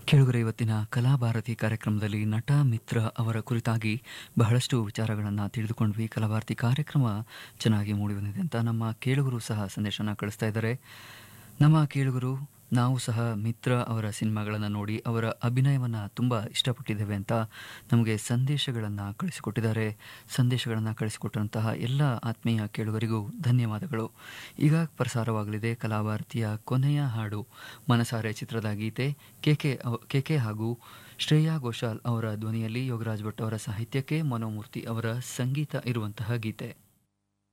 ಕೇಳುಗರ ಇವತ್ತಿನ ಕಲಾಭಾರತಿ ಕಾರ್ಯಕ್ರಮದಲ್ಲಿ ನಟ ಮಿತ್ರ ಅವರ ಕುರಿತಾಗಿ ಬಹಳಷ್ಟು ವಿಚಾರಗಳನ್ನು ತಿಳಿದುಕೊಂಡ್ವಿ ಕಲಾಭಾರತಿ ಕಾರ್ಯಕ್ರಮ ಚೆನ್ನಾಗಿ ಮೂಡಿಬಂದಿದೆ ಅಂತ ನಮ್ಮ ಕೇಳುಗರು ಸಹ ಸಂದೇಶನ ಕಳಿಸ್ತಾ ಇದ್ದಾರೆ ನಮ್ಮ ಕೇಳುಗರು ನಾವು ಸಹ ಮಿತ್ರ ಅವರ ಸಿನಿಮಾಗಳನ್ನು ನೋಡಿ ಅವರ ಅಭಿನಯವನ್ನು ತುಂಬ ಇಷ್ಟಪಟ್ಟಿದ್ದೇವೆ ಅಂತ ನಮಗೆ ಸಂದೇಶಗಳನ್ನು ಕಳಿಸಿಕೊಟ್ಟಿದ್ದಾರೆ ಸಂದೇಶಗಳನ್ನು ಕಳಿಸಿಕೊಟ್ಟಂತಹ ಎಲ್ಲ ಆತ್ಮೀಯ ಕೇಳುಗರಿಗೂ ಧನ್ಯವಾದಗಳು ಈಗ ಪ್ರಸಾರವಾಗಲಿದೆ ಕಲಾಭಾರತಿಯ ಕೊನೆಯ ಹಾಡು ಮನಸಾರೆ ಚಿತ್ರದ ಗೀತೆ ಕೆಕೆ ಕೆಕೆ ಹಾಗೂ ಶ್ರೇಯಾ ಘೋಷಾಲ್ ಅವರ ಧ್ವನಿಯಲ್ಲಿ ಯೋಗರಾಜ್ ಭಟ್ ಅವರ ಸಾಹಿತ್ಯಕ್ಕೆ ಮನೋಮೂರ್ತಿ ಅವರ ಸಂಗೀತ ಇರುವಂತಹ ಗೀತೆ